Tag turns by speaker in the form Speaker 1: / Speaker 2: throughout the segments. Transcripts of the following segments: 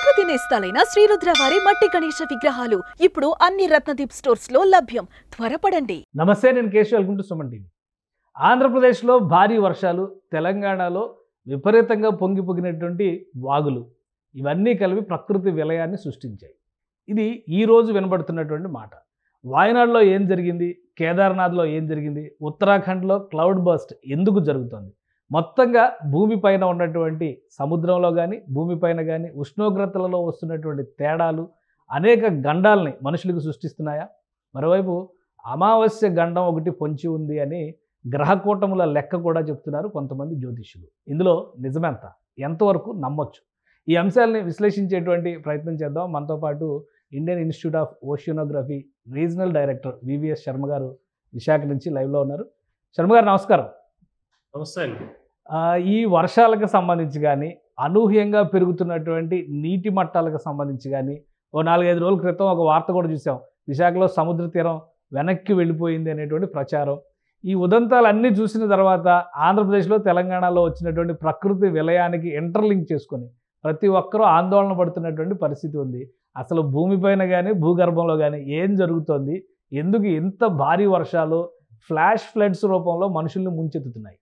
Speaker 1: ప్రకృతి నేస్తాలైన శ్రీరుద్ర వారి మట్టి గణేశ విగ్రహాలు ఇప్పుడు అన్ని రత్నదీప్ స్టోర్స్ లో లభ్యం త్వరపడండి
Speaker 2: నమస్తే నేను Keshav welcome to Suman TV ఆంధ్రప్రదేశ్లో భారీ వర్షాలు తెలంగాణలో విపరీతంగా పొంగి పొగినటువంటి వాగులు ఇవన్నీ కలిపి ప్రకృతి విలయాన్ని సృష్టించాయి ఇది ఈ రోజు వినబడుతున్నటువంటి మాట వాయనాడులో ఏం జరిగింది కేదార్నాథ్లో ఏం జరిగింది ఉత్తరాఖండ్లో క్లౌడ్ బర్స్ట్ ఎందుకు జరుగుతుంది మొత్తంగా భూమిపైన ఉన్నటువంటి సముద్రంలో కానీ భూమిపైన కానీ ఉష్ణోగ్రతలలో వస్తున్నటువంటి తేడాలు అనేక గండాల్ని మనుషులకు సృష్టిస్తున్నాయా మరోవైపు అమావాస్య గండం ఒకటి పొంచి ఉంది అని గ్రహకూటముల లెక్క కూడా చెప్తున్నారు కొంతమంది జ్యోతిష్యులు ఇందులో నిజమెంత ఎంతవరకు నమ్మొచ్చు ఈ అంశాలని విశ్లేషించేటువంటి ప్రయత్నం చేద్దాం మనతో పాటు Indian Institute of Oceanography regional director VVS Sharma garu Visakha నుంచి లైవ్లో ఉన్నారు శర్మ గారు నమస్కారం
Speaker 3: నమస్తే అండి
Speaker 2: ఆ, ఈ వర్షాలకు సంబంధించి కానీ అనూహ్యంగా పెరుగుతున్నటువంటి నీటి మట్టాలకు సంబంధించి కానీ ఓ నాలుగైదు రోజుల క్రితం ఒక వార్త కూడా చూసాం విశాఖలో సముద్ర తీరం వెనక్కి వెళ్ళిపోయింది అనేటువంటి ప్రచారం ఈ ఉదంతాలన్నీ చూసిన తర్వాత ఆంధ్రప్రదేశ్లో తెలంగాణలో వచ్చినటువంటి ప్రకృతి విలయానికి ఇంటర్లింక్ చేసుకొని ప్రతి ఒక్కరూ ఆందోళన పడుతున్నటువంటి పరిస్థితి ఉంది అసలు భూమిపైన కానీ భూగర్భంలో కానీ ఏం జరుగుతోంది ఎందుకు ఇంత భారీ వర్షాలు ఫ్లాష్ ఫ్లడ్స్ రూపంలో మనుషుల్ని ముంచెత్తుతున్నాయి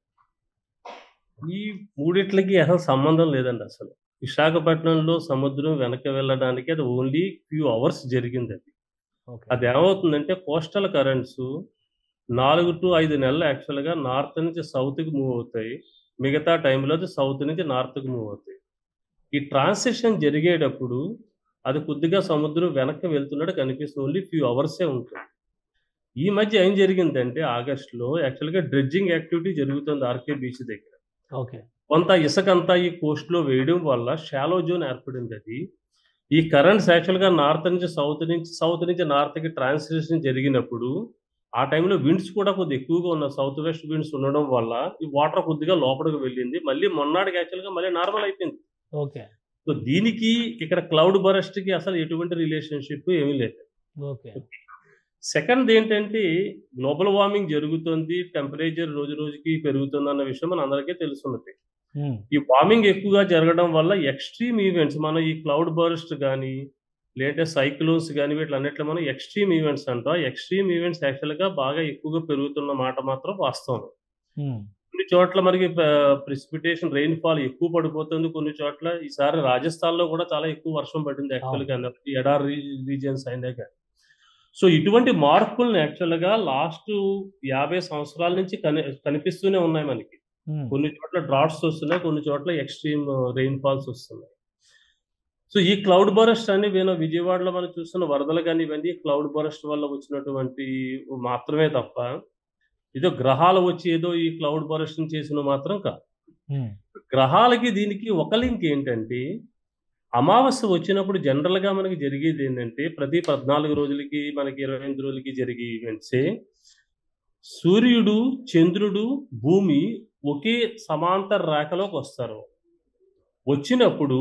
Speaker 3: ఈ మూడిట్లకి అసలు సంబంధం లేదండి అసలు విశాఖపట్నంలో సముద్రం వెనక్కి వెళ్ళడానికి అది ఓన్లీ ఫ్యూ అవర్స్ జరిగింది అది
Speaker 2: ఓకే
Speaker 3: అది ఏమవుతుందంటే కోస్టల్ కరెంట్స్ నాలుగు టు ఐదు నెలలు యాక్చువల్గా నార్త్ నుంచి సౌత్కి మూవ్ అవుతాయి మిగతా టైంలో అది సౌత్ నుంచి నార్త్కి మూవ్ అవుతాయి ఈ ట్రాన్సిషన్ జరిగేటప్పుడు అది కొద్దిగా సముద్రం వెనక్కి వెళ్తున్నట్టు కనిపిస్తుంది ఓన్లీ ఫ్యూ అవర్సే ఉంటుంది ఈ మధ్య ఏం జరిగిందంటే ఆగస్టులో యాక్చువల్గా డ్రెడ్జింగ్ యాక్టివిటీ జరుగుతుంది ఆర్కే బీచ్ దగ్గర
Speaker 2: ఓకే
Speaker 3: కొంత ఇసుకంతా ఈ కోస్ట్లో వేయడం వల్ల షాలో జోన్ ఏర్పడింది అది ఈ కరెంట్స్ యాక్చువల్గా నార్త్ నుంచి సౌత్ నుంచి సౌత్ నుంచి నార్త్కి ట్రాన్స్లేషన్ జరిగినప్పుడు ఆ టైంలో విండ్స్ కూడా కొద్దిగా ఎక్కువగా ఉన్న సౌత్ వెస్ట్ విండ్స్ ఉండడం వల్ల ఈ వాటర్ కొద్దిగా లోపలికి వెళ్ళింది మళ్ళీ మొన్నటికి యాక్చువల్గా మళ్ళీ నార్మల్ అయిపోయింది
Speaker 2: ఓకే
Speaker 3: సో దీనికి ఇక్కడ క్లౌడ్ బరస్ట్కి అసలు ఎటువంటి రిలేషన్షిప్ ఏమీ లేదు
Speaker 2: ఓకే
Speaker 3: సెకండ్ ఏంటంటే గ్లోబల్ వార్మింగ్ జరుగుతుంది టెంపరేచర్ రోజు రోజుకి పెరుగుతుంది అన్న విషయం మన అందరికీ తెలుసున్నది
Speaker 2: ఉమ్,
Speaker 3: ఈ వార్మింగ్ ఎక్కువగా జరగడం వల్ల ఎక్స్ట్రీమ్ ఈవెంట్స్ మనం ఈ క్లౌడ్ బర్స్ట్ కానీ లేదంటే సైక్లోన్స్ కానీ వీటిలన్నిట్లో మనం ఎక్స్ట్రీమ్ ఈవెంట్స్ అంటాం ఎక్స్ట్రీమ్ ఈవెంట్స్ యాక్చువల్గా బాగా ఎక్కువగా పెరుగుతున్న మాట మాత్రం వాస్తవం
Speaker 2: ఉమ్,
Speaker 3: కొన్ని చోట్ల మనకి ప్రిసిపిటేషన్ రెయిన్ ఫాల్ ఎక్కువ పడిపోతుంది కొన్ని చోట్ల ఈసారి రాజస్థాన్లో కూడా చాలా ఎక్కువ వర్షం పడింది యాక్చువల్గా ఎడార్ రీజియన్స్ అయినా కానీ సో ఇటువంటి మార్పులను యాక్చువల్గా లాస్ట్ యాభై సంవత్సరాల నుంచి కని కనిపిస్తూనే ఉన్నాయి మనకి
Speaker 2: ఉమ్,
Speaker 3: కొన్ని చోట్ల డ్రాట్స్ వస్తున్నాయి కొన్ని చోట్ల ఎక్స్ట్రీమ్ రెయిన్ ఫాల్స్ వస్తున్నాయి సో ఈ క్లౌడ్ బరస్ట్ అని నేను విజయవాడలో మనం చూస్తున్న వరదలు కానీ ఇవన్నీ క్లౌడ్ బరస్ట్ వల్ల వచ్చినటువంటి మాత్రమే తప్ప ఏదో గ్రహాలు వచ్చి ఏదో ఈ క్లౌడ్ బరస్ట్ చేసిన మాత్రం కాదు
Speaker 2: ఉమ్,
Speaker 3: గ్రహాలకి దీనికి ఒక లింక్ ఏంటంటే అమావాస్య వచ్చినప్పుడు జనరల్గా మనకి జరిగేది ఏంటంటే ప్రతి పద్నాలుగు రోజులకి మనకి ఇరవై ఎనిమిది రోజులకి జరిగే ఈవెంట్సే సూర్యుడు చంద్రుడు భూమి ఒకే సమాంతర రేఖలోకి వస్తారు వచ్చినప్పుడు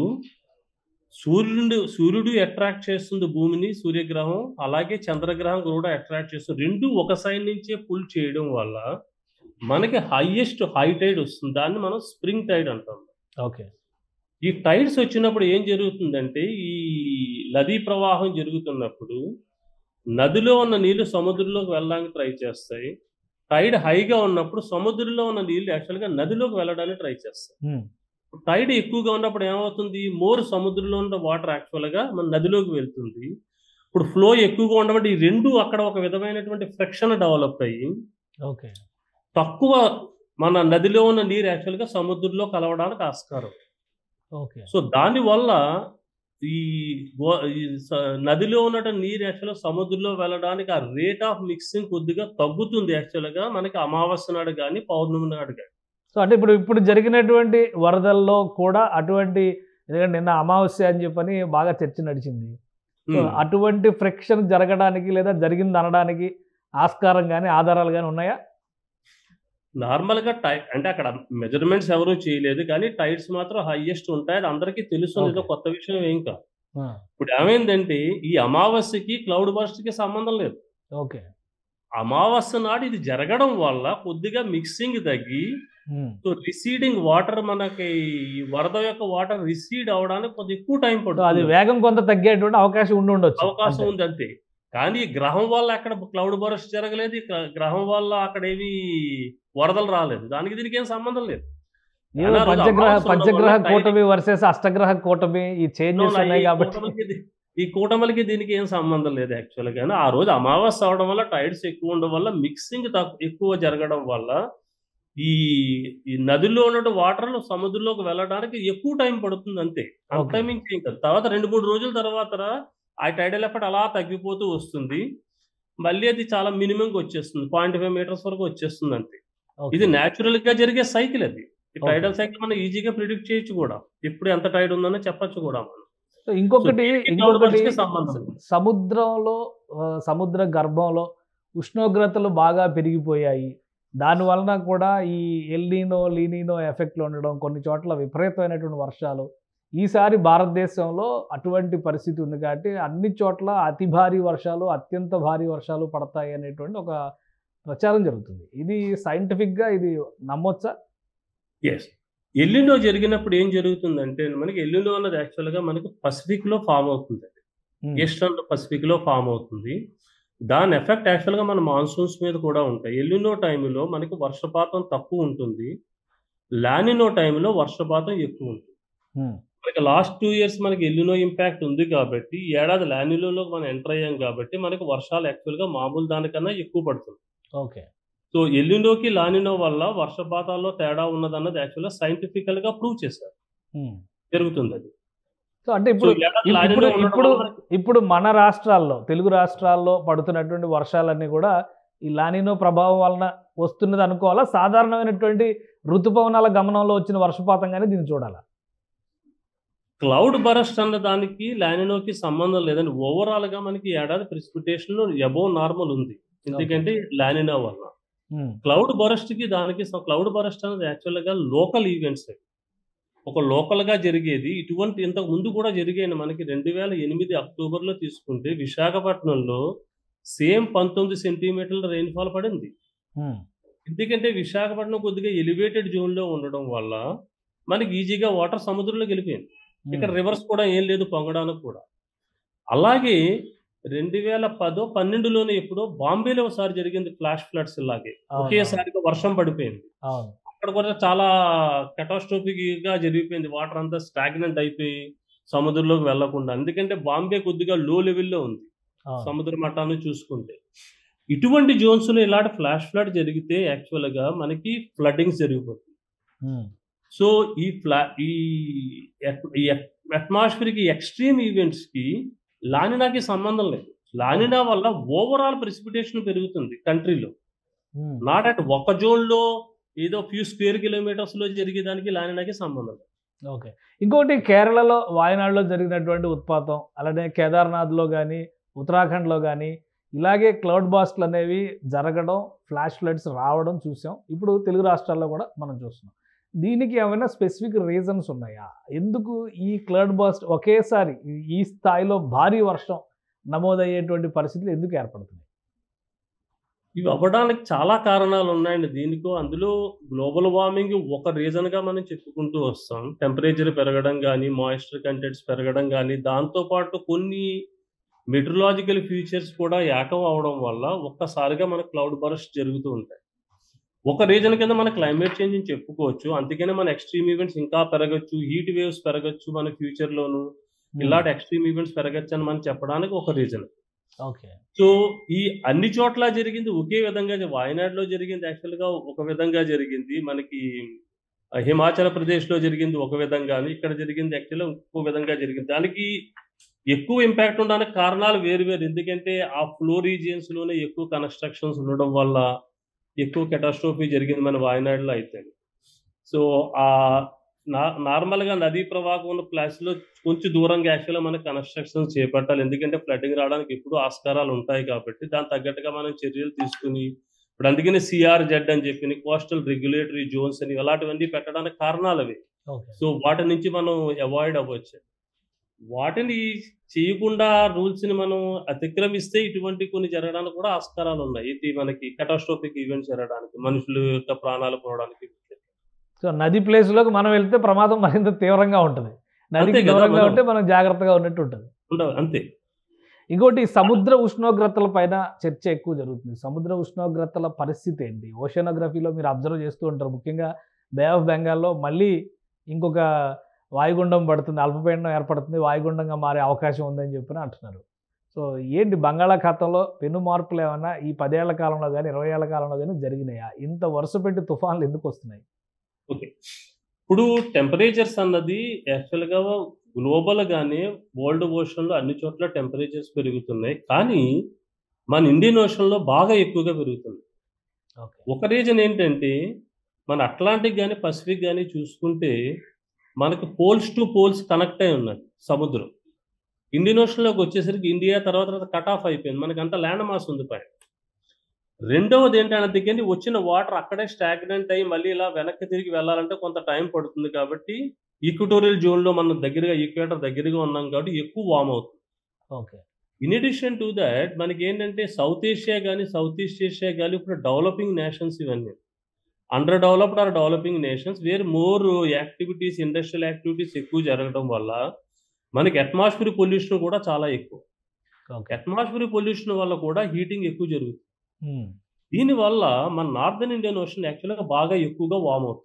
Speaker 3: సూర్యుడు సూర్యుడు అట్రాక్ట్ చేస్తుంది భూమిని సూర్యగ్రహం అలాగే చంద్రగ్రహం కూడా అట్రాక్ట్ చేస్తుంది రెండు ఒక సైడ్ నుంచే పుల్ చేయడం వల్ల మనకి హైయెస్ట్ హై టైడ్ వస్తుంది దాన్ని మనం స్ప్రింగ్ టైడ్ అంటాం
Speaker 2: ఓకే
Speaker 3: ఈ టైడ్స్ వచ్చినప్పుడు ఏం జరుగుతుందంటే ఈ నదీ ప్రవాహం జరుగుతున్నప్పుడు నదిలో ఉన్న నీళ్లు సముద్రంలోకి వెళ్ళడానికి ట్రై చేస్తాయి టైడ్ హైగా ఉన్నప్పుడు సముద్రంలో ఉన్న నీళ్లు యాక్చువల్గా నదిలోకి వెళ్ళడానికి ట్రై చేస్తాయి
Speaker 2: ఉమ్,
Speaker 3: టైడ్ ఎక్కువగా ఉన్నప్పుడు ఏమవుతుంది మోర్ సముద్రంలో ఉన్న వాటర్ యాక్చువల్గా మన నదిలోకి వెళ్తుంది ఇప్పుడు ఫ్లో ఎక్కువగా ఉండబట్టి ఈ రెండు అక్కడ ఒక విధమైనటువంటి ఫ్రిక్షన్ డెవలప్ అయ్యి
Speaker 2: ఓకే
Speaker 3: తక్కువ మన నదిలో ఉన్న నీరు యాక్చువల్గా సముద్రంలో కలవడానికి ఆస్కారం
Speaker 2: ఓకే
Speaker 3: సో దానివల్ల ఈ గో- ఈ స- నదిలో ఉన్న నీరు యాక్చువల్గా సముద్రంలో వెళ్ళడానికి ఆ రేట్ ఆఫ్ మిక్సింగ్ కొద్దిగా తగ్గుతుంది యాక్చువల్గా మనకి అమావాస్య నాడు కానీ పౌర్ణమి నాడు కానీ
Speaker 2: సో అంటే ఇప్పుడు ఇప్పుడు జరిగినటువంటి వరదల్లో కూడా అటువంటి ఎందుకంటే నిన్న అమావాస్య అని చెప్పని బాగా చర్చ నడిచింది సో అటువంటి ఫ్రిక్షన్ జరగడానికి లేదా జరిగింది అనడానికి ఆస్కారం కానీ ఆధారాలు కానీ ఉన్నాయా
Speaker 3: నార్మల్ గా టై అంటే అక్కడ మెజర్మెంట్స్ ఎవరూ చేయలేదు కానీ టైడ్స్ మాత్రం హైయెస్ట్ ఉంటాయి అది అందరికీ తెలుసు ఏదో
Speaker 2: Okay.
Speaker 3: కొత్త విషయం ఏం కాదు
Speaker 2: ఆ,
Speaker 3: ఇప్పుడు ఏమైందంటే ఈ అమావాస్యకి క్లౌడ్ బర్స్ట్ కి సంబంధం లేదు
Speaker 2: ఓకే
Speaker 3: అమావాస్య నాడు ఇది జరగడం వల్ల కొద్దిగా మిక్సింగ్ తగ్గి
Speaker 2: ఉమ్,
Speaker 3: సో రిసీడింగ్ వాటర్ మనకి ఈ వరద యొక్క వాటర్ రిసీడ్ అవడానికి కొంచెం ఎక్కువ టైం
Speaker 2: సో అది
Speaker 3: పడుతుంది
Speaker 2: వేగం కొంత తగ్గేటువంటి అవకాశం ఉండి ఉండొచ్చు
Speaker 3: అవకాశం
Speaker 2: అంతే.
Speaker 3: ఉంది అంతే కానీ ఈ గ్రహం వల్ల అక్కడ క్లౌడ్ బరస్ట్ జరగలేదు ఈ గ్ర- గ్రహం వల్ల అక్కడ ఏవి వరదలు రాలేదు దానికి దీనికి ఏం సంబంధం లేదు
Speaker 2: ఏదో
Speaker 3: అలా రోజు
Speaker 2: పంచగ్రహ
Speaker 3: అమావాస్య ఉన్న
Speaker 2: పంచగ్రహ
Speaker 3: వల్ల
Speaker 2: కూటమి వర్సెస్ అష్టగ్రహ కూటమి ఈ చేంజెస్
Speaker 3: No,
Speaker 2: ఉన్నాయి
Speaker 3: ఈ
Speaker 2: కాబట్టి
Speaker 3: కూటమికి ది- ఈ కూటమిలకి దీనికి ఏం సంబంధం లేదు యాక్చువల్ గా ఆ రోజు అమావాస్య అవడం వల్ల టైడ్స్ ఎక్కువ ఉండడం వల్ల మిక్సింగ్ ఎక్కువ జరగడం వల్ల ఈ ఈ నదిలో ఉన్న వాటర్ సముద్రంలోకి వెళ్ళడానికి ఎక్కువ టైం పడుతుంది అంతే అంత
Speaker 2: Okay.
Speaker 3: మించి ఇంకా తర్వాత రెండు మూడు రోజుల తర్వాత ఆ టైడల్ ఎఫెక్ట్ అలా తగ్గిపోతూ వస్తుంది మళ్ళీ అది చాలా మినిమంకి వచ్చేస్తుంది పాయింట్ ఫైవ్ మీటర్స్ వరకు వచ్చేస్తుంది అంతే
Speaker 2: Okay.
Speaker 3: ఇది న్యాచురల్ గా జరిగే సైకిల్ అది ఈ
Speaker 2: Okay.
Speaker 3: టైడల్ సైకిల్ మనం ఈజీగా ప్రిడిక్ట్ చేయొచ్చు కూడా ఎప్పుడు ఎంత టైడ్ ఉందని చెప్పొచ్చు కూడా మనం
Speaker 2: సో ఇంకొకటి
Speaker 3: So, దీనికి
Speaker 2: ఇంకొకటి
Speaker 3: cloud-burst కి సంబంధం ఉంది.
Speaker 2: సముద్రంలో ఆ, సముద్ర గర్భంలో ఉష్ణోగ్రతలు బాగా పెరిగిపోయాయి దాని వలన కూడా ఈ ఎల్నీనో లీనీనో ఎఫెక్ట్లు ఉండడం కొన్ని చోట్ల విపరీతమైనటువంటి వర్షాలు ఈసారి భారతదేశంలో అటువంటి పరిస్థితి ఉంది కాబట్టి అన్ని చోట్ల అతి భారీ వర్షాలు అత్యంత భారీ వర్షాలు పడతాయి అనేటువంటి ఒక ప్రచారం జరుగుతుంది ఇది సైంటిఫిక్గా ఇది నమ్మొచ్చా
Speaker 3: ఎస్ ఎల్లినో జరిగినప్పుడు ఏం జరుగుతుందంటే మనకి ఎల్లినో అన్నది యాక్చువల్గా మనకి పసిఫిక్ లో ఫామ్ అవుతుంది ఈస్టర్న్ పసిఫిక్ లో ఫామ్ అవుతుంది దాని ఎఫెక్ట్ యాక్చువల్గా మన మాన్సూన్స్ మీద కూడా ఉంటాయి ఎల్లినో టైంలో మనకి వర్షపాతం తక్కువ ఉంటుంది లానినో టైంలో వర్షపాతం ఎక్కువ ఉంటుంది
Speaker 2: Hmm.
Speaker 3: మనకి లాస్ట్ టూ ఇయర్స్ మనకి ఎల్లినో ఇంపాక్ట్ ఉంది కాబట్టి ఈ ఏడాది లానినోలో మనం ఎంటర్ అయ్యాం కాబట్టి మనకి వర్షాలు యాక్చువల్గా మామూలు దానికన్నా ఎక్కువ పడుతుంది
Speaker 2: ఓకే
Speaker 3: సో ఎల్లినోకి లానినో వల్ల వర్షపాతాల్లో తేడా ఉన్నదన్నది యాక్చువల్గా సైంటిఫికల్ గా ప్రూవ్ చేశారు జరుగుతుంది అది
Speaker 2: సో అంటే
Speaker 3: సో
Speaker 2: ఇప్పుడు
Speaker 3: ఈ ఏడాది
Speaker 2: ఇప్పుడు
Speaker 3: లానినో ఉండడం
Speaker 2: ఇప్పుడు
Speaker 3: వల్ల మనకి-
Speaker 2: ఇప్పుడు మన రాష్ట్రాల్లో తెలుగు రాష్ట్రాల్లో పడుతున్నటువంటి వర్షాలన్నీ కూడా ఈ లానినో ప్రభావం వలన వస్తున్నది అనుకోవాలా సాధారణమైనటువంటి ఋతుపవనాల గమనంలో వచ్చిన వర్షపాతంగానే దీన్ని చూడాలా
Speaker 3: క్లౌడ్ బరస్ట్ అన్న దానికి లానినోకి సంబంధం లేదండి ఓవరాల్ గా మనకి ఈ ఏడాది ప్రెసిపిటేషన్ అబోవ్ నార్మల్ ఉంది ఎందుకంటే లానినో వల్ల
Speaker 2: ఉమ్,
Speaker 3: క్లౌడ్ బరస్ట్ కి దానికి క్లౌడ్ బరస్ట్ అనేది యాక్చువల్ గా లోకల్ ఈవెంట్స్ ఒక లోకల్ గా జరిగేది ఇటువంటి ఇంతకు ముందు కూడా జరిగాయి మనకి రెండు వేల ఎనిమిది అక్టోబర్ లో తీసుకుంటే విశాఖపట్నంలో సేమ్ పంతొమ్మిది సెంటీమీటర్ల రెయిన్ఫాల్ పడింది
Speaker 2: ఉమ్,
Speaker 3: ఎందుకంటే విశాఖపట్నం కొద్దిగా ఎలివేటెడ్ జోన్ లో ఉండడం వల్ల మనకి ఈజీగా వాటర్ సముద్రంలోకి వెళ్ళిపోయింది ఇక్కడ రివర్స్ కూడా ఏం లేదు పొంగడానికి కూడా అలాగే రెండు వేల పదో పన్నెండులోనే ఎప్పుడో బాంబేలో ఒకసారి జరిగింది ఫ్లాష్ ఫ్లడ్స్ ఇలాగే
Speaker 2: అవును,
Speaker 3: ఒకేసారిగా వర్షం పడిపోయింది
Speaker 2: అవును
Speaker 3: అక్కడ కూడా చాలా catastrophic గా జరిగిపోయింది వాటర్ అంతా స్టాగ్నెంట్ అయిపోయి సముద్రంలోకి వెళ్లకుండా ఎందుకంటే బాంబే కొద్దిగా లో లెవెల్లో ఉంది
Speaker 2: అవును
Speaker 3: సముద్ర మట్టాన్ని చూసుకుంటే ఇటువంటి జోన్స్ లో ఇలాంటి ఫ్లాష్ ఫ్లడ్ జరిగితే యాక్చువల్ గా మనకి ఫ్లడ్డింగ్స్ జరిగిపోతుంది
Speaker 2: ఉమ్,
Speaker 3: సో ఈ ఫ్లా ఈ అట్మాస్ఫియర్కి ఎక్స్ట్రీమ్ ఈవెంట్స్ కి లానినాకి సంబంధం లేదు లానినా వల్ల ఓవరాల్ ప్రెసిపిటేషన్ పెరుగుతుంది కంట్రీలో
Speaker 2: ఉమ్.
Speaker 3: నాట్ అట్ ఒక జోన్ లో ఏదో ఫ్యూ స్క్వేర్ కిలోమీటర్స్ లో జరిగేదానికి లానినాకి సంబంధం లేదు
Speaker 2: ఓకే ఇంకొకటి కేరళలో వాయనాడులో జరిగినటువంటి ఉత్పాతం అలానే కేదార్నాథ్లో కానీ ఉత్తరాఖండ్లో కానీ ఇలాగే క్లౌడ్ బాస్ట్లు అనేవి జరగడం ఫ్లాష్ ఫ్లడ్స్ రావడం చూసాం ఇప్పుడు తెలుగు రాష్ట్రాల్లో కూడా మనం చూస్తున్నాం దీనికి ఏమైనా స్పెసిఫిక్ రీజన్స్ ఉన్నాయా ఎందుకు ఈ క్లౌడ్ బాస్ట్ ఒకేసారి ఈ- ఈ స్థాయిలో భారీ వర్షం నమోదయ్యేటువంటి పరిస్థితులు ఎందుకు ఏర్పడుతున్నాయి
Speaker 3: ఇవి అవ్వడానికి చాలా కారణాలు ఉన్నాయండి దీనికో అందులో గ్లోబల్ వార్మింగ్ ఒక రీజన్ గా మనం చెప్పుకుంటూ వస్తాం టెంపరేచర్ పెరగడం కానీ మాయిశ్చర్ కంటెంట్స్ పెరగడం కానీ దాంతో పాటు కొన్ని మెట్రలాజికల్ ఫీచర్స్ కూడా ఏకం అవడం వల్ల ఒక్కసారిగా మన క్లౌడ్ బరస్ట్ జరుగుతూ ఉంటాయి ఒక రీజన్ కింద మన క్లైమేట్ చేంజ్ అని చెప్పుకోవచ్చు అందుకనే మన ఎక్స్ట్రీమ్ ఈవెంట్స్ ఇంకా పెరగచ్చు హీట్ వేవ్స్ పెరగచ్చు మన ఫ్యూచర్ లోను ఇలాంటి ఎక్స్ట్రీమ్ ఈవెంట్స్ పెరగచ్చు అని మనం చెప్పడానికి ఒక రీజన్
Speaker 2: ఓకే
Speaker 3: సో ఈ అన్ని చోట్ల జరిగింది ఒకే విధంగా జ- వాయనాడులో జరిగింది యాక్చువల్ గా ఒక విధంగా జరిగింది మనకి ఆ, హిమాచల్ ప్రదేశ్ లో జరిగింది ఒక విధంగా ఇక్కడ జరిగింది యాక్చువల్ ఇంకో విధంగా జరిగింది దానికి ఎక్కువ ఇంపాక్ట్ ఉండడానికి కారణాలు వేరు వేరు ఎందుకంటే ఆ ఫ్లో రీజియన్స్ లోనే ఎక్కువ కన్స్ట్రక్షన్స్ ఉండడం వల్ల ఎక్కువ కెటాస్ట్రోఫీ జరిగింది మన వాయనాడులో అయితే సో ఆ నా- నార్మల్ గా నదీ ప్రవాహం ఉన్న ప్లేస్ లో కొంచెం దూరంగా యాక్చువల్గా మనకి కన్స్ట్రక్షన్స్ చేపట్టాలి ఎందుకంటే ఫ్లడ్డింగ్ రావడానికి ఎప్పుడూ ఆస్కారాలు ఉంటాయి కాబట్టి దాని తగ్గట్టుగా మనం చర్యలు తీసుకుని ఇప్పుడు అందుకని సిఆర్జెడ్ అని చెప్పి కోస్టల్ రెగ్యులేటరీ జోన్స్ అని అలాంటివన్నీ పెట్టడానికి కారణాలు అవి
Speaker 2: ఓకే
Speaker 3: సో వాటి నుంచి మనం అవాయిడ్ అవ్వచ్చు వాటిని చేయకుండా రూల్స్ ని మనం అతిక్రమిస్తే ఇటువంటి కొన్ని జరగడానికి కూడా ఆస్కారాలు ఉన్నాయి ఇది మనకి కటాస్ట్రోఫిక్ ఈవెంట్స్ జరగడానికి మనుషుల యొక్క ప్రాణాలు పోవడానికి
Speaker 2: సో నది ప్లేస్లోకి మనం వెళ్తే ప్రమాదం మరింత తీవ్రంగా ఉంటుంది నదికి
Speaker 3: అంతే కదా,
Speaker 2: దూరంగా
Speaker 3: మనం-
Speaker 2: ఉంటే మనం జాగ్రత్తగా ఉన్నట్టు ఉంటుంది
Speaker 3: ఉండవు అంతే
Speaker 2: ఇంకోటి సముద్ర ఉష్ణోగ్రతల పైన చర్చ ఎక్కువ జరుగుతుంది సముద్ర ఉష్ణోగ్రతల పరిస్థితి ఏంటి ఓషనోగ్రఫీలో మీరు అబ్జర్వ్ చేస్తూ ఉంటారు ముఖ్యంగా బే ఆఫ్ బెంగాల్లో మళ్ళీ ఇంకొక వాయుగుండం పడుతుంది అల్పపీడనం ఏర్పడుతుంది వాయుగుండంగా మారే అవకాశం ఉందని చెప్పి అంటున్నారు సో ఏంటి బంగాళాఖాతంలో పెను మార్పులు ఏమైనా ఈ పదేళ్ల కాలంలో కానీ ఇరవై ఏళ్ల కాలంలో కానీ జరిగినాయా ఇంత వరుస పెట్టి తుఫాన్లు ఎందుకు వస్తున్నాయి
Speaker 3: ఓకే ఇప్పుడు టెంపరేచర్స్ అన్నది యాక్చువల్గా గ్లోబల్ గానే వరల్డ్ ఓషన్లో అన్ని చోట్ల టెంపరేచర్స్ పెరుగుతున్నాయి కానీ మన ఇండియన్ ఓషన్లో బాగా ఎక్కువగా పెరుగుతుంది
Speaker 2: ఓకే
Speaker 3: ఒక రీజన్ ఏంటంటే మన అట్లాంటిక్ కానీ పసిఫిక్ కానీ చూసుకుంటే మనకు పోల్స్ టు పోల్స్ కనెక్ట్ అయి ఉన్నది సముద్రం ఇండియన్ ఓషన్లోకి వచ్చేసరికి ఇండియా తర్వాత తర్వాత కట్ ఆఫ్ అయిపోయింది మనకి అంత ల్యాండ్ మాస్ ఉంది పైన రెండవది ఏంటంటే దగ్గర వచ్చిన వాటర్ అక్కడే స్టాగ్నెంట్ అయ్యి మళ్ళీ ఇలా వెనక్కి తిరిగి వెళ్ళాలంటే కొంత టైం పడుతుంది కాబట్టి ఈక్వటోరియల్ జోన్లో మనం దగ్గరగా ఈక్వేటర్ దగ్గరగా ఉన్నాం కాబట్టి ఎక్కువ వామ్ అవుతుంది
Speaker 2: okay
Speaker 3: in addition to that మనకి ఏంటంటే సౌత్ ఏషియా కానీ సౌత్ ఈస్ట్ ఏషియా కానీ ఇప్పుడు డెవలపింగ్ నేషన్స్ ఇవన్నీ underdeveloped or developing nations where more activities industrial activities ఎక్కువ జరగడం వల్ల మనకి అట్మాస్ఫియర్ పొల్యూషన్ కూడా చాలా ఎక్కువ
Speaker 2: ఓకే
Speaker 3: అట్మాస్ఫియర్ పొల్యూషన్ వల్ల కూడా హీటింగ్ ఎక్కువ జరుగుతుంది దీనివల్ల మన నార్థన్ ఇండియన్ ఓషన్ యాక్చువల్గా బాగా ఎక్కువగా వామ్ అవుతుంది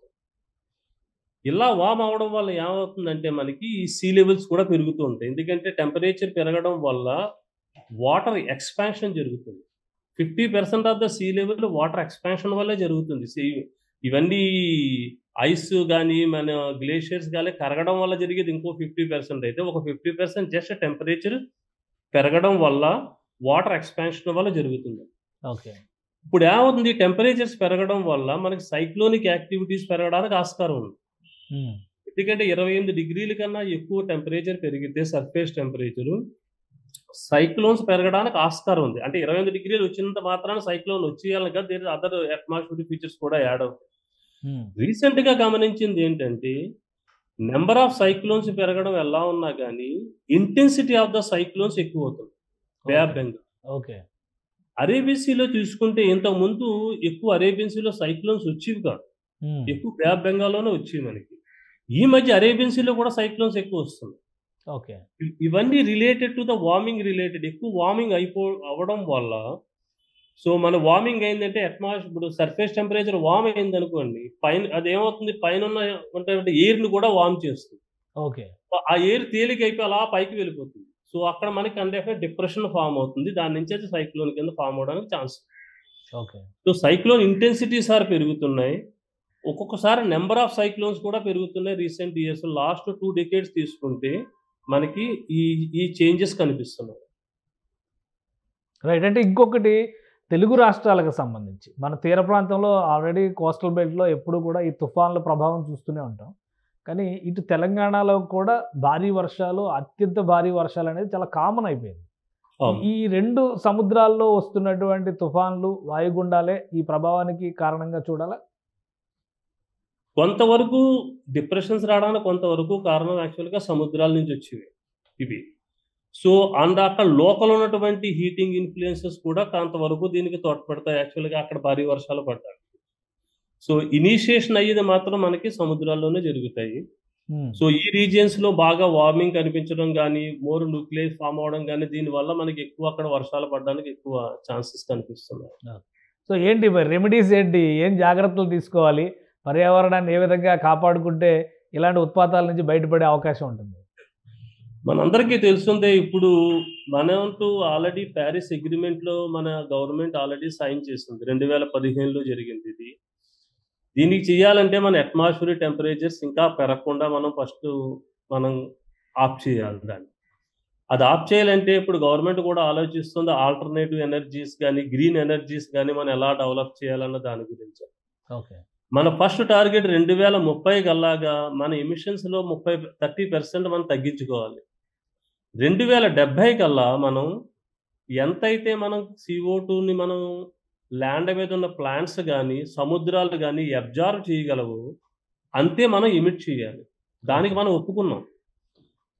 Speaker 3: ఇలా వామ్ అవడం వల్ల ఏమవుతుందంటే మనకి ఈ సీ లెవెల్స్ కూడా పెరుగుతూ ఉంటాయి ఎందుకంటే టెంపరేచర్ పెరగడం వల్ల వాటర్ ఎక్స్పాన్షన్ జరుగుతుంది fifty percent of the sea level water expansion వల్లే జరుగుతుంది సీ ఇవన్నీ ఐస్ కానీ మన గ్లేషియర్స్ కానీ కరగడం వల్ల జరిగేది ఇంకో ఫిఫ్టీ పర్సెంట్ అయితే ఒక ఫిఫ్టీ పర్సెంట్ జస్ట్ టెంపరేచర్ పెరగడం వల్ల వాటర్ ఎక్స్పాన్షన్ వల్ల జరుగుతుంది
Speaker 2: ఓకే
Speaker 3: ఇప్పుడు ఏమవుతుంది టెంపరేచర్స్ పెరగడం వల్ల మనకి సైక్లోనిక్ యాక్టివిటీస్ పెరగడానికి ఆస్కారం ఉంది ఎందుకంటే ఇరవై ఎనిమిది డిగ్రీల కన్నా ఎక్కువ టెంపరేచర్ పెరిగితే సర్ఫేస్ టెంపరేచర్ సైక్లోన్స్ పెరగడానికి ఆస్కారం ఉంది అంటే ఇరవై ఎనిమిది డిగ్రీలు వచ్చినంత మాత్రాన సైక్లోన్ వచ్చేయాలని కదా దేర్ అదర్ అట్మాస్ఫియర్ ఫీచర్స్ కూడా యాడ్ అవుతాయి రీసెంట్ గా గమనించింది ఏంటంటే నెంబర్ ఆఫ్ సైక్లోన్స్ పెరగడం ఎలా ఉన్నా కానీ ఇంటెన్సిటీ ఆఫ్ ద సైక్లోన్స్ ఎక్కువ అవుతుంది బే ఆఫ్ బెంగాల్
Speaker 2: ఓకే
Speaker 3: అరేబియన్సీలో చూసుకుంటే ఇంతకు ముందు ఎక్కువ అరేబియన్సీలో సైక్లోన్స్ వచ్చేవి కాదు ఎక్కువ బే ఆఫ్ బెంగాల్లోనే వచ్చేవి మనకి ఈ మధ్య అరేబియన్సీలో కూడా సైక్లోన్స్ ఎక్కువ వస్తుంది
Speaker 2: ఓకే
Speaker 3: ఇ- ఇవన్నీ related to the warming related ఎక్కువ వార్మింగ్ అయిపో అవ్వడం వల్ల సో మన వార్మింగ్ అయిందంటే అట్మాస్ ఇప్పుడు సర్ఫేస్ టెంపరేచర్ వార్మ్ అయింది అనుకోండి పైన అది ఏమవుతుంది పైన ఉన్న ఎయిర్ని కూడా వార్మ్ చేస్తుంది
Speaker 2: ఓకే
Speaker 3: ఆ ఎయిర్ తేలిక అయిపోయి అలా పైకి వెళ్ళిపోతుంది సో అక్కడ మనకి అంటే డిప్రెషన్ ఫామ్ అవుతుంది దాని నుంచి అయితే సైక్లోన్ కింద ఫామ్ అవడానికి chance
Speaker 2: okay
Speaker 3: so cyclone intensities are పెరుగుతున్నాయి ఒక్కొక్కసారి నెంబర్ ఆఫ్ సైక్లోన్స్ కూడా పెరుగుతున్నాయి recent years last two decades తీసుకుంటే మనకి ఈ ఈ చేంజెస్ కనిపిస్తున్నాయి
Speaker 2: రైట్ అంటే ఇంకొకటి తెలుగు రాష్ట్రాలకు సంబంధించి మన తీర ప్రాంతంలో ఆల్రెడీ కోస్టల్ బెల్ట్లో ఎప్పుడు కూడా ఈ తుఫాన్ల ప్రభావం చూస్తూనే ఉంటాం కానీ ఇటు తెలంగాణలో కూడా భారీ వర్షాలు అత్యంత భారీ వర్షాలు అనేది చాలా కామన్ అయిపోయింది ఈ రెండు సముద్రాల్లో వస్తున్నటువంటి తుఫాన్లు వాయుగుండాలే ఈ ప్రభావానికి కారణంగా చూడాలా
Speaker 3: కొంతవరకు డిప్రెషన్స్ రావడానికి కొంతవరకు కారణం యాక్చువల్గా సముద్రాల నుంచి వచ్చేవి ఇవి సో అండ్ అక్కడ లోకల్ ఉన్నటువంటి హీటింగ్ ఇన్ఫ్లుయెన్సెస్ కూడా కొంతవరకు దీనికి తోడ్పడతాయి యాక్చువల్గా అక్కడ భారీ వర్షాలు పడ్డాయి సో ఇనిషియేషన్ అయ్యేది మాత్రం మనకి సముద్రాల్లోనే జరుగుతాయి సో ఈ రీజియన్స్ లో బాగా వార్మింగ్ కనిపించడం కానీ మోర్ న్యూక్లియస్ ఫామ్ అవడం కానీ దీని వల్ల మనకి ఎక్కువ అక్కడ వర్షాలు పడడానికి ఎక్కువ ఛాన్సెస్ కనిపిస్తున్నాయి
Speaker 2: సో ఏంటి మరి రెమెడీస్ ఏంటి ఏం జాగ్రత్తలు తీసుకోవాలి పర్యావరణాన్ని ఏ విధంగా కాపాడుకుంటే ఇలాంటి ఉత్పాతాల నుంచి బయటపడే అవకాశం ఉంటుంది
Speaker 3: మనందరికీ తెలుసుందే ఇప్పుడు మనంటూ ఆల్రెడీ ప్యారిస్ అగ్రిమెంట్ లో మన గవర్నమెంట్ ఆల్రెడీ సైన్ చేసింది రెండు వేల పదిహేనులో జరిగింది ఇది దీనికి చేయాలంటే మన అట్మాస్ఫియర్ టెంపరేచర్స్ ఇంకా పెరగకుండా మనం ఫస్ట్ మనం ఆఫ్ చేయాలి దాన్ని అది ఆఫ్ చేయాలంటే ఇప్పుడు గవర్నమెంట్ కూడా ఆలోచిస్తుంది ఆల్టర్నేటివ్ ఎనర్జీస్ కానీ గ్రీన్ ఎనర్జీస్ కానీ మనం ఎలా డెవలప్ చేయాలన్న దాని గురించి
Speaker 2: ఓకే
Speaker 3: మన ఫస్ట్ టార్గెట్ రెండు వేల ముప్పై గల్లాగా మన ఎమిషన్స్ లో ముప్పై థర్టీ పర్సెంట్ మనం తగ్గించుకోవాలి రెండు వేల డెబ్బై కల్లా మనం ఎంతైతే మనం సిఓ టూని మనం ల్యాండ్ మీద ఉన్న ప్లాంట్స్ కానీ సముద్రాలు కానీ అబ్జార్వ్ చేయగలవు అంతే మనం ఎమిట్ చేయాలి దానికి మనం ఒప్పుకున్నాం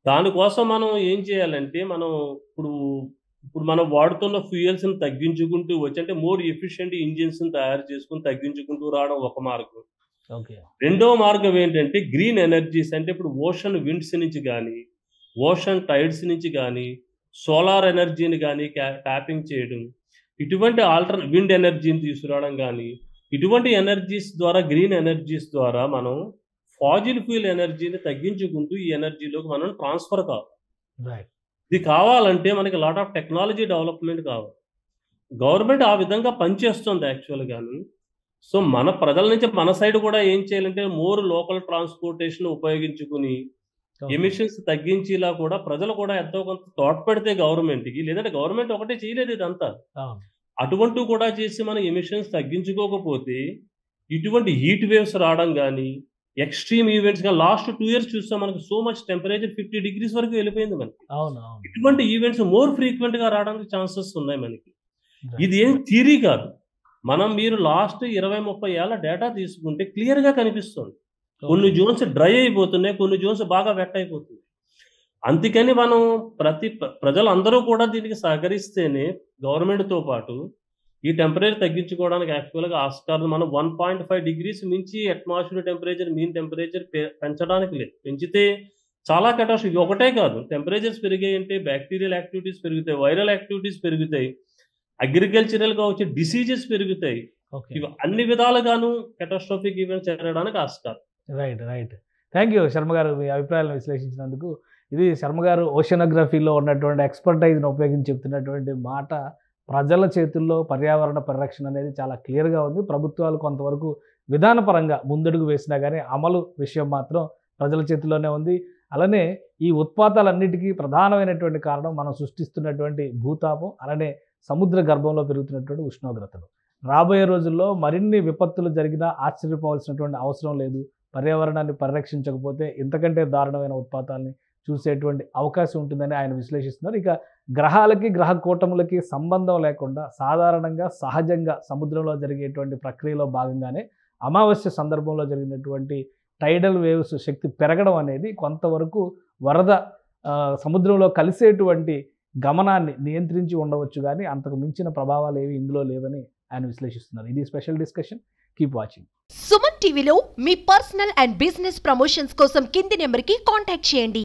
Speaker 3: దానికోసం మనం ఏం చేయాలంటే మనం ఇప్పుడు ఇప్పుడు మనం వాడుతున్న ఫ్యూయల్స్ని తగ్గించుకుంటూ వచ్చి అంటే మోర్ ఎఫిషియెంట్ ఇంజిన్స్ని తయారు చేసుకుని తగ్గించుకుంటూ రావడం ఒక మార్గం
Speaker 2: ఓకే
Speaker 3: రెండో మార్గం ఏంటంటే గ్రీన్ ఎనర్జీస్ అంటే ఇప్పుడు ఓషన్ విండ్స్ నుంచి కానీ ఓషన్ టైడ్స్ నుంచి కానీ సోలార్ ఎనర్జీని కానీ ట్యాపింగ్ చేయడం ఇటువంటి ఆల్టర్ విండ్ ఎనర్జీని తీసుకురావడం కానీ ఇటువంటి ఎనర్జీస్ ద్వారా గ్రీన్ ఎనర్జీస్ ద్వారా మనం ఫాజిల్ ఫ్యూల్ ఎనర్జీని తగ్గించుకుంటూ ఈ ఎనర్జీలోకి మనం ట్రాన్స్ఫర్ కావాలి
Speaker 2: రైట్
Speaker 3: ఇది కావాలంటే మనకి లాట్ ఆఫ్ టెక్నాలజీ డెవలప్మెంట్ కావాలి గవర్నమెంట్ ఆ విధంగా పనిచేస్తుంది యాక్చువల్గాను సో మన ప్రజల నుంచి మన సైడ్ కూడా ఏం చేయాలంటే మోర్ లోకల్ ట్రాన్స్పోర్టేషన్ ఉపయోగించుకుని ఎమిషన్స్ తగ్గించేలా కూడా ప్రజలు కూడా ఎంతో కొంత తోడ్పడితే గవర్నమెంట్కి లేదంటే గవర్నమెంట్ ఒకటే చేయలేదు ఇదంతా అటువంటివి కూడా చేసి మనం ఎమిషన్స్ తగ్గించుకోకపోతే ఇటువంటి హీట్ వేవ్స్ రావడం కానీ ఎక్స్ట్రీమ్ ఈవెంట్స్ కానీ లాస్ట్ టూ ఇయర్స్ చూస్తే మనకు so much temperature fifty degrees వరకు వెళ్ళిపోయింది మనకి
Speaker 2: అవును అవును
Speaker 3: ఇటువంటి ఈవెంట్స్ మోర్ ఫ్రీక్వెంట్ గా రావడానికి ఛాన్సెస్ ఉన్నాయి మనకి ఇది ఏం థియరీ కాదు మనం మీరు లాస్ట్ ఇరవై ముప్పై ఏళ్ళ డేటా తీసుకుంటే క్లియర్ గా కనిపిస్తుంది కొన్ని జోన్స్ డ్రై అయిపోతున్నాయి కొన్ని జోన్స్ బాగా వెట్ అయిపోతుంది అందుకని మనం ప్రతి ప్ర- ప్రజలందరూ కూడా దీనికి సహకరిస్తేనే government తో పాటు ఈ టెంపరేచర్ తగ్గించుకోవడానికి యాక్చువల్గా ఆస్కారం మనం వన్ పాయింట్ ఫైవ్ డిగ్రీస్ మించి అట్మాస్ఫియర్ టెంపరేచర్ మీన్ టెంపరేచర్ పెంచడానికి లేదు పెంచితే చాలా కటాస్ట్రఫీ ఒకటే కాదు టెంపరేచర్స్ పెరిగాయి అంటే బ్యాక్టీరియల్ యాక్టివిటీస్ పెరుగుతాయి వైరల్ యాక్టివిటీస్ పెరుగుతాయి అగ్రికల్చరల్గా వచ్చే డిసీజెస్ పెరుగుతాయి
Speaker 2: ఓకే
Speaker 3: ఇవి అన్ని విధాలుగాను కెటాస్ట్రోఫిక్ ఈవెంట్స్ జరగడానికి ఆస్కారం
Speaker 2: right right thank you Sharma garu మీ అభిప్రాయాలను విశ్లేషించినందుకు ఇది శర్మ గారు ఓషనోగ్రఫీలో ఉన్నటువంటి ఎక్స్పర్టైజ్ను ఉపయోగించి చెప్తున్నటువంటి మాట ప్రజల చేతుల్లో పర్యావరణ పరిరక్షణ అనేది చాలా క్లియర్గా ఉంది ప్రభుత్వాలు కొంతవరకు విధానపరంగా ముందడుగు వేసినా కానీ అమలు విషయం మాత్రం ప్రజల చేతుల్లోనే ఉంది అలానే ఈ ఉత్పాతాలన్నిటికీ ప్రధానమైనటువంటి కారణం మనం సృష్టిస్తున్నటువంటి భూతాపం అలానే సముద్ర గర్భంలో పెరుగుతున్నటువంటి ఉష్ణోగ్రతలు రాబోయే రోజుల్లో మరిన్ని విపత్తులు జరిగినా ఆశ్చర్యపోవాల్సినటువంటి అవసరం లేదు పర్యావరణాన్ని పరిరక్షించకపోతే ఇంతకంటే దారుణమైన ఉత్పాతాలని చూసేటువంటి అవకాశం ఉంటుందని ఆయన విశ్లేషిస్తున్నారు ఇక గ్రహాలకి గ్రహ కూటములకి సంబంధం లేకుండా సాధారణంగా సహజంగా సముద్రంలో జరిగేటువంటి ప్రక్రియలో భాగంగానే అమావాస్య సందర్భంలో జరిగినటువంటి టైడల్ వేవ్స్ శక్తి పెరగడం అనేది కొంతవరకు వరద ఆ, సముద్రంలో కలిసేటువంటి గమనాన్ని నియంత్రించి ఉండవచ్చు కానీ అంతకు మించిన ప్రభావాలు ఏవి ఇందులో లేవని ఆయన విశ్లేషిస్తున్నారు ఇది special discussion keep watching
Speaker 4: Suman టీవీలో మీ పర్సనల్ అండ్ బిజినెస్ ప్రమోషన్స్ కోసం కింది నెంబర్కి కాంటాక్ట్ చేయండి